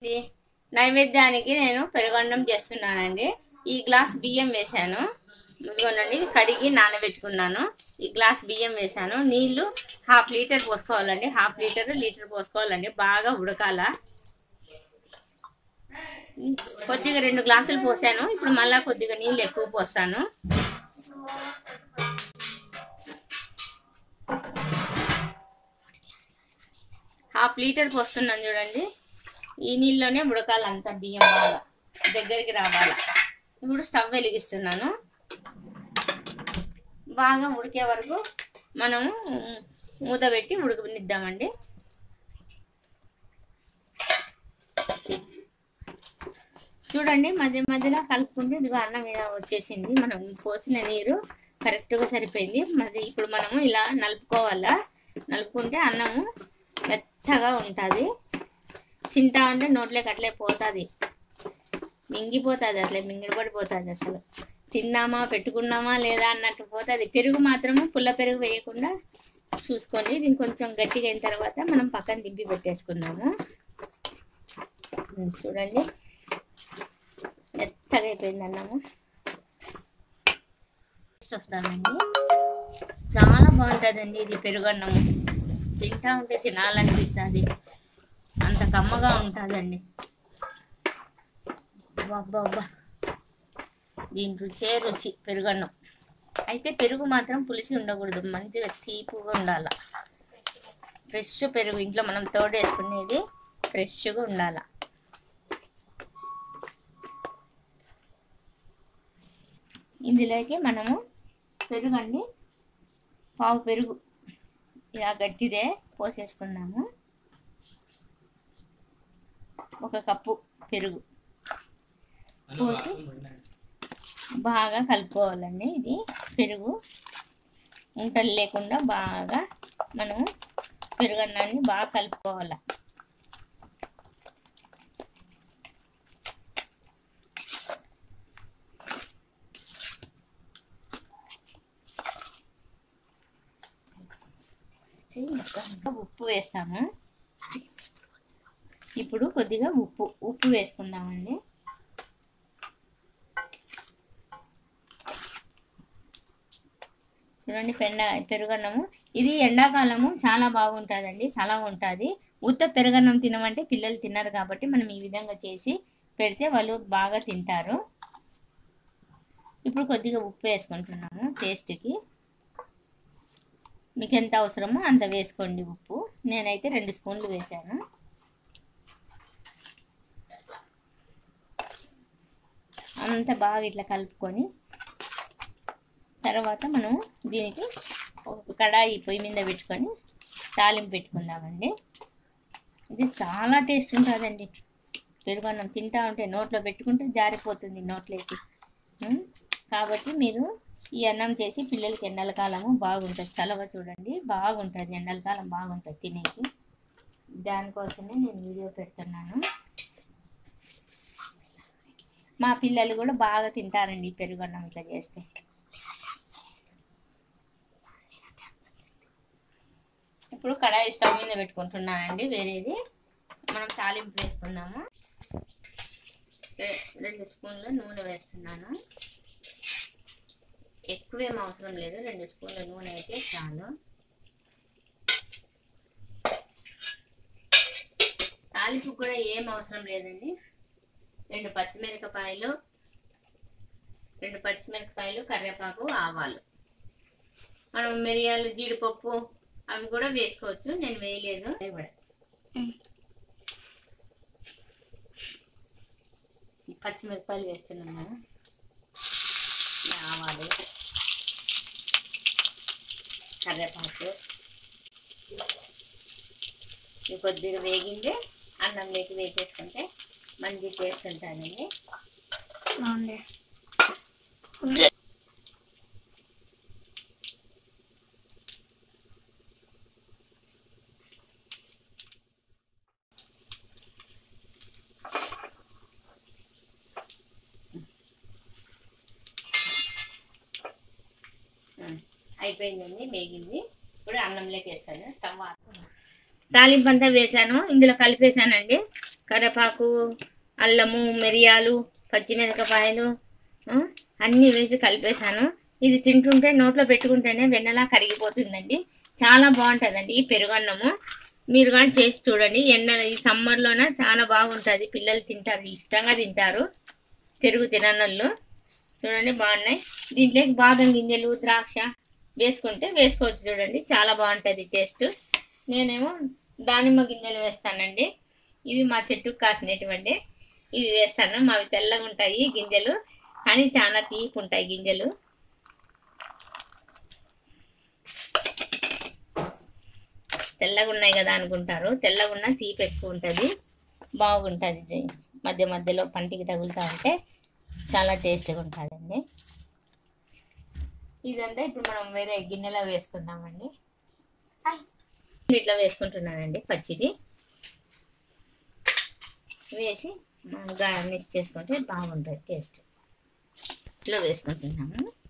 ఇది నైవేద్యానికి నేను పెరుగన్నం చేస్తున్నానండి ఈ గ్లాస్ బియ్యం వేసాను ఇదిగోనండి కడిగి నానబెట్టుకున్నాను ఈ గ్లాస్ బియ్యం వేసాను నీళ్లు హాఫ్ లీటర్ పోసుకోవాలండి హాఫ్ లీటర్ లీటర్ పోసుకోవాలండి బాగా ఉడకాల కొద్దిగా రెండు గ్లాసులు పోసాను ఇప్పుడు మళ్ళా కొద్దిగా నీళ్ళు ఎక్కువ పోస్తాను హాఫ్ లీటర్ పోస్తున్నాను చూడండి ఈ నీళ్ళలోనే ఉడకాలంతా బియ్యం బాగా దగ్గరికి రావాలి ఇప్పుడు స్టవ్ వెలిగిస్తున్నాను బాగా ఉడికే వరకు మనము మూత పెట్టి ఉడకనిద్దామండి చూడండి మధ్య మధ్యలో కలుపుకుంటే ఇదిగో అన్నం మీద వచ్చేసింది మనం పోసిన నీరు కరెక్ట్గా సరిపోయింది మరి ఇప్పుడు మనము ఇలా నలుపుకోవాలా నలుపుకుంటే అన్నము మెత్తగా ఉంటుంది తింటా ఉంటే నోట్లోకి అట్లే పోతుంది మింగిపోతుంది అట్లే మింగిడిపడిపోతుంది అసలు తిన్నామా పెట్టుకున్నామా లేదా అన్నట్టు పోతుంది పెరుగు మాత్రము పుల్ల పెరుగు వేయకుండా చూసుకోండి దీన్ని కొంచెం గట్టిగా అయిన తర్వాత మనం పక్కన దింపి పెట్టేసుకుందాము చూడండి మెత్తగా అయిపోయింది అన్నము టేస్ట్ వస్తుందండి చాలా బాగుంటుందండి ఇది పెరుగన్నము తింటా ఉంటే తినాలనిపిస్తుంది అంత కమ్మగా ఉంటుందండి అబ్బా దీని రుచే రుచి పెరుగన్నం అయితే పెరుగు మాత్రం పులిసి ఉండకూడదు మంచిగా తీపుగా ఉండాల ఫ్రెష్ పెరుగు ఇంట్లో మనం తోడేసుకునేది ఫ్రెష్గా ఉండాల ఇందులోకి మనము పెరుగు అండి పావు పెరుగు ఇలా గట్టిదే పోసేసుకుందాము ఒక కప్పు పెరుగు పోసి బాగా కలుపుకోవాలండి ఇది పెరుగు ఉంటలు లేకుండా బాగా మనము పెరుగన్నాన్ని బాగా కలుపుకోవాలి ఉప్పు వేస్తాము ఇప్పుడు కొద్దిగా ఉప్పు ఉప్పు వేసుకుందామండి చూడండి పెండ పెరుగన్నము ఇది ఎండాకాలము చాలా బాగుంటుందండి చాలా ఉంటుంది ఉత్త పెరుగన్నం తినమంటే పిల్లలు తిన్నారు కాబట్టి మనం ఈ విధంగా చేసి పెడితే వాళ్ళు బాగా తింటారు ఇప్పుడు కొద్దిగా ఉప్పు వేసుకుంటున్నాము టేస్ట్కి మీకు ఎంత అవసరమో అంత వేసుకోండి ఉప్పు నేనైతే రెండు స్పూన్లు వేసాను అంత బాగా ఇట్లా కలుపుకొని తర్వాత మనం దీనికి ఒక కడాయి పొయ్యి మీద పెట్టుకొని తాలింపు పెట్టుకుందామండి ఇది చాలా టేస్ట్ ఉంటుందండి పెరుగన్నం తింటా ఉంటే నోట్లో పెట్టుకుంటే జారిపోతుంది నోట్లోకి ఉం? కాబట్టి మీరు ఈ అన్నం చేసి పిల్లలకి ఎండల కాలము బాగుంటుంది చలవ చూడండి బాగుంటుంది ఎండల కాలం బాగుంటుంది తినేకి దానికోసమే నేను వీడియో పెడుతున్నాను మా పిల్లలు కూడా బాగా తింటారండి ఈ పెరుగన్నం ఇట్లా చేస్తే ఇప్పుడు కడాయి స్టవ్ మీద పెట్టుకుంటున్నానండి వేరేది మనం తాలింపు వేసుకుందాము రె- రెండు స్పూన్లు నూనె వేస్తున్నాను ఎక్కువేం అవసరం లేదు రెండు స్పూన్ల నూనె అయితే చాలు తాలింపు కూడా ఏం అవసరం లేదండి రెండు పచ్చిమిరపకాయలు రెండు పచ్చిమిరపకాయలు కరివేపాకు ఆవాలు మనం మిరియాలు జీడిపప్పు అవి కూడా వేసుకోవచ్చు నేను వేయలేదు అవి కూడా. ఈ పచ్చిమిరపకాయలు వేస్తున్నాను ఈ ఆవాలు కరివేపాకు ఇవి కొద్దిగా వేగిందే అన్నంలోకి వేసేసుకుంటే మంచి టేస్ట్ ఉంటుందండి అవునండి ఉం. అయిపోయిందండి వేగింది ఇప్పుడు అన్నంలోకి వేసాను స్టవ్ ఆఫ్ తాలింపు అంతా వేసాను ఇందులో కలిపేసానండి కరివేపాకు అల్లము మిరియాలు పచ్చిమిరపకాయలు ఆ, అన్నీ వేసి కలిపేసాను ఇది తింటుంటే నోట్లో పెట్టుకుంటేనే వెన్నలా కరిగిపోతుందండి చాలా బాగుంటుందండి ఈ పెరుగన్నము మీరు కానీ చేసి చూడండి ఎండ ఈ సమ్మర్లోన చాలా బాగుంటుంది పిల్లలు తింటారు ఇష్టంగా తింటారు పెరుగు తిననోళ్ళు చూడండి బాగున్నాయి దీంట్లోకి బాదం గింజలు ద్రాక్ష వేసుకుంటే వేసుకోవచ్చు చూడండి చాలా బాగుంటుంది టేస్ట్ నేనేమో దానిమ్మ గింజలు వేస్తానండి ఇవి మా చెట్టుకు కాసినటువంటి ఇవి వేస్తాను మావి తెల్లగా ఉంటాయి గింజలు కానీ చాలా తీపి ఉంటాయి గింజలు తెల్లగా ఉన్నాయి కదా అనుకుంటారు తెల్లగా ఉన్న తీపి ఎక్కువ ఉంటుంది బాగుంటుంది ఇది. మధ్య మధ్యలో పంటికి తగులుతూ ఉంటే చాలా టేస్ట్గా ఉంటుందండి ఇదంతా ఇప్పుడు మనం వేరే గిన్నెలో వేసుకుందామండి హాయ్. ఇట్లా వేసుకుంటున్నానండి పచ్చిది వేసి మనం గార్నిష్ చేసుకుంటే బాగుంటుంది టేస్ట్ ఇట్లా వేసుకుంటున్నాము